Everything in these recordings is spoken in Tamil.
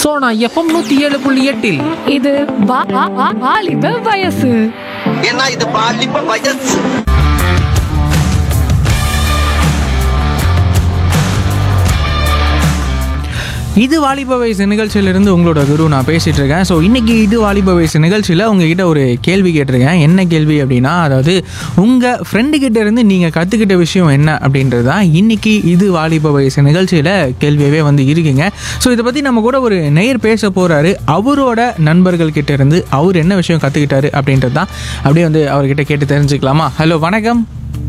சோனா எஃப்எம் நூத்தி ஏழு புள்ளி எட்டில் இது வா- வா- வா- வாலிப வயசு ஏன்னா இது பாலிப்ப வயசு இது வாலிப வயசு நிகழ்ச்சியிலிருந்து உங்களோட குரு நான் பேசிட்டு இருக்கேன் ஸோ இன்னைக்கு இது வாலிப வயசு நிகழ்ச்சியில் உங்ககிட்ட ஒரு கேள்வி கேட்டிருக்கேன் என்ன கேள்வி அப்படின்னா அதாவது உங்கள் ஃப்ரெண்டு கிட்ட இருந்து நீங்கள் கற்றுக்கிட்ட விஷயம் என்ன அப்படின்றது தான் இன்னைக்கு இது வாலிப வயசு நிகழ்ச்சியில் கேள்வியவே வந்து இருக்குங்க ஸோ இதை பற்றி நம்ம கூட ஒரு நேர் பேச போகிறாரு அவரோட நண்பர்கள் கிட்ட இருந்து அவர் என்ன விஷயம் கற்றுக்கிட்டாரு அப்படின்றது தான் அப்படியே வந்து அவர்கிட்ட கேட்டு தெரிஞ்சுக்கலாமா ஹலோ வணக்கம்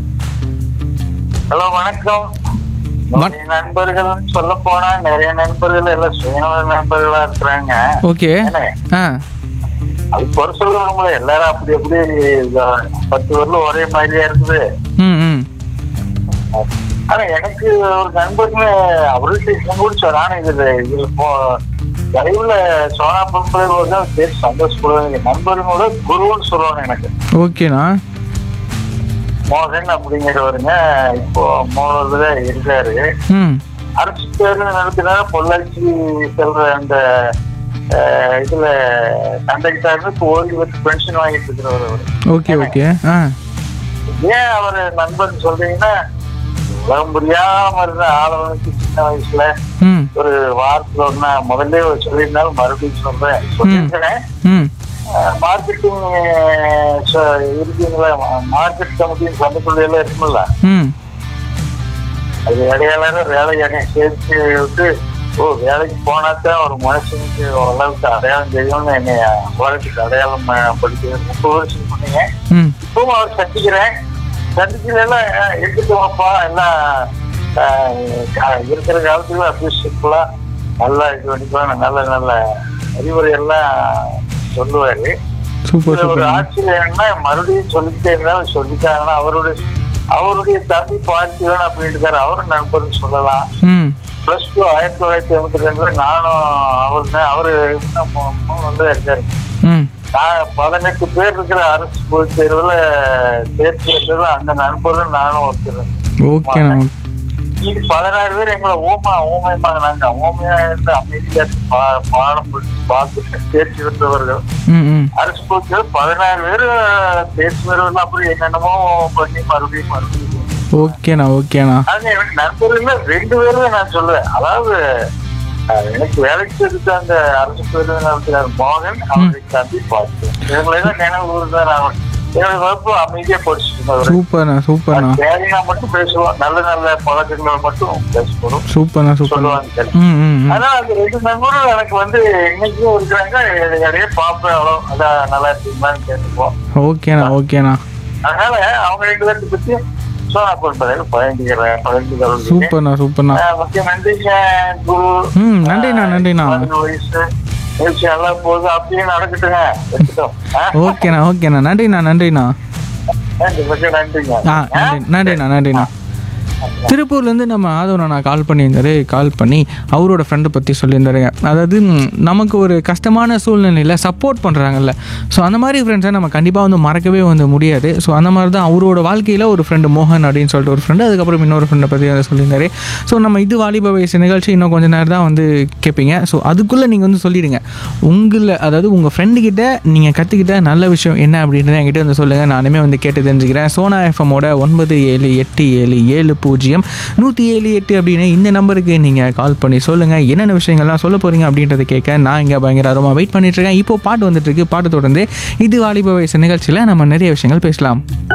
ஹலோ வணக்கம் வண- நிறைய நண்பர்கள் சொல்ல போனா நிறைய நண்பர்கள் எல்லாம் சுயநல நண்பர்களா இருக்கிறாங்க ஓகே என்ன? ஆ அது குறை சொல்றவங்கள எல்லாரும் அப்படி அப்படி இத- பத்து வருடம் ஒரே மாதிரியா இருக்குது ம் ம் ஆனா எனக்கு ஒரு நண்பர்னு அவருக்கு கூட சொன்னாங்க இதுல இதுல போ லைவ்ல சோனா பொருட்கள் தான் பேசி சந்தோஷப்படுவாங்க நண்பர்களோட குருன்னு சொல்லுவாங்க எனக்கு ஓகேண்ணா மோகன் அப்படிங்கிறவருங்க இப்போ மூணுல இருக்காரு ம் அரசு பேருந்து நடத்தினா பொள்ளாச்சி செல்ற அந்த அஹ், இதுல கண்டக்டர் இப்போ ஓய்வு பெற்று பென்ஷன் வாங்கிட்டு இருக்கிறவர் அவரு ஓகே ஓகே ஆ ஏன் அவர் நண்பன் சொல்றீங்கன்னா உலகம் புரியாம இருந்த ஆளவனுக்கு சின்ன வயசுல ம் ஒரு வாரத்துல ஒன்னா முதல்ல சொல்லியிருந்தாலும் மறுபடியும் சொல்றேன் சொல்லியிருக்கிறேன் ம் மார்க்கெட்டிங் இருக்கீங்களா மார்க்கெட் கமிட்டியின் சந்தைக்குள்ள இருக்குல்ல ம் அது இடையாளர் வேலை இடையே சேர்த்து விட்டு ஓ வேலைக்கு போனாதான் ஒரு மனுஷனுக்கு ஓரளவுக்கு அடையாளம் தெரியும்னு என்னை உலகத்துக்கு அடையாளம் ப- படிக்கிறது முப்பது வருஷம் பண்ணீங்க ம் இப்பவும் அவர் சந்திக்கிறேன் சந்திக்கிறதுல எடுத்துக்கோப்பா எல்லாம் ஆஹ், கா- இருக்கிற காலத்துல அப்படியே சிம்பிளா நல்லா இது பண்ணிக்கலாம் நல்ல நல்ல அறிவுரை எல்லாம் சொல்லுவாரு சூப்பர் இதுல ஒரு சூப்பர் ஆச்சரியம்னா மறுபடியும் சொல்லிட்டே இருந்தாலும் சொல்லிட்டாங்கன்னா அவருடைய அவருடைய தம்பி பார்த்திவன் அப்படின்னு இருக்காரு அவரும் நண்பர்னு சொல்லலாம் ம் பிளஸ் டூ ஆயிரத்தி தொள்ளாயிரத்தி எண்பத்தி ரெண்டுல நானும் அவர் தான் அவரு இன்னும் மூ- மூணு வந்து இருக்காரு ம் நான் பதினெட்டு பேர் இருக்கிற அரசு பொதுத் தேர்வுல தேர்ச்சி பெற்றது அந்த நண்பரும் நானும் ஒருத்தர் ஓகேண்ணா இது பதினாறு பேர் எங்களை ஊமா ஊமையமாக நாங்க ஊமையா இருந்து அமைதியா பா- பாடம் படிச்சு பார்த்துட்டு தேர்ச்சி பெற்றவர்கள் ம் ம் அரசு பொறுத்தவரை பதினாறு பேர் தேர்ச்சி பெறுவதில் அப்புறம் என்னென்னமோ பண்ணி மறுபடியும் மறுபடியும் ஓகேண்ணா ஓகேண்ணா ஆனா எனக்கு நண்பர்கள்ல ரெண்டு பேரும் நான் சொல்லுவேன் அதாவது அஹ், எனக்கு வேலைக்கு எடுத்த அந்த அரசு பேருந்து நடத்துகிறார் மோகன் அவரை தம்பி பார்த்து இவங்களெல்லாம் நினைவு கூர்தான் நான் என்னோட வகுப்பு அமைதியா படிச்சுட்டு இருந்தவர் சூப்பர்ண்ணா சூப்பர்ண்ணா தேவையா மட்டும் பேசுவோம் நல்ல நல்ல பழக்கங்களை மட்டும் பேசப்படும் சூப்பர்ண்ணா சூப்பர்ண்ணா சொல்லுவாங்க ம் ம் ம். ஆனா அந்த ரெண்டு நண்பரும் எனக்கு வந்து இன்னைக்கும் இருக்கிறாங்க இடையே பார்ப்பேன் அவ்வளோ அதான் நல்லா இருக்கீங்களான்னு கேட்டுப்போம் ஓகேண்ணா ஓகேண்ணா அதனால அவங்க ரெண்டு பேர்த்த பத்தி சோனா பொறுப்பதை பயந்துக்கிறேன் பயந்துக்கிறேன் சூப்பர்ண்ணா சூப்பர்ண்ணா முக்கிய நன்றிங்க குரு ம் நன்றிண்ணா நன்றிண்ணா பதினஞ்சு வயசு நிகழ்ச்சி நல்லா போகுது அப்படியே நடக்கட்டுங்க வச்சுட்டோம் ஆ? ஓகேண்ணா ஓகேண்ணா நன்றிண்ணா நன்றிண்ணா நன்றி மிக்க நன்றிங்க ஆ நன்றி நன்றிண்ணா நன்றிண்ணா திருப்பூர்லேருந்து நம்ம ஆதவனை கால் பண்ணியிருந்தாரு கால் பண்ணி அவரோட ஃப்ரெண்டை பற்றி சொல்லியிருந்தாருங்க அதாவது ம், நமக்கு ஒரு கஷ்டமான சூழ்நிலையில் சப்போர்ட் பண்ணுறாங்கல்ல ஸோ அந்த மாதிரி ஃப்ரெண்ட்ஸை நம்ம கண்டிப்பாக வந்து மறக்கவே வந்து முடியாது ஸோ அந்த மாதிரி தான் அவரோட வாழ்க்கையில் ஒரு ஃப்ரெண்டு மோகன் அப்படின்னு சொல்லிட்டு ஒரு ஃப்ரெண்டு அதுக்கப்புறம் இன்னொரு ஃப்ரெண்டை பற்றி வந்து சொல்லியிருந்தாரு ஸோ நம்ம இது வாலிப வயசு நிகழ்ச்சி இன்னும் கொஞ்ச நேரம் தான் வந்து கேட்பீங்க ஸோ அதுக்குள்ளே நீங்கள் வந்து சொல்லிடுங்க உங்களை அதாவது உங்கள் ஃப்ரெண்டுக்கிட்ட நீங்கள் கற்றுக்கிட்ட நல்ல விஷயம் என்ன அப்படின்றத என்கிட்ட வந்து சொல்லுங்கள் நானுமே வந்து கேட்டு தெரிஞ்சுக்கிறேன் சோனா எஃப்எம்மோட ஒன்பது ஏழு எட்டு ஏழு ஏழு பூஜ்ஜியம் நூற்றி ஏழு எட்டு அப்படின்னு இந்த நம்பருக்கு நீங்கள் கால் பண்ணி சொல்லுங்கள் என்னென்ன விஷயங்கள்லாம் சொல்ல போகிறீங்க அப்படின்றத கேட்க நான் இங்கே பயங்கர அருமா வெயிட் பண்ணிட்டு இருக்கேன் இப்போ பாட்டு வந்துட்டு இருக்கு பாட்டு தொடர்ந்து இது வாலிப வயசு நிகழ்ச்சியில் நம்ம நிறைய விஷயங்கள் பேசலாம்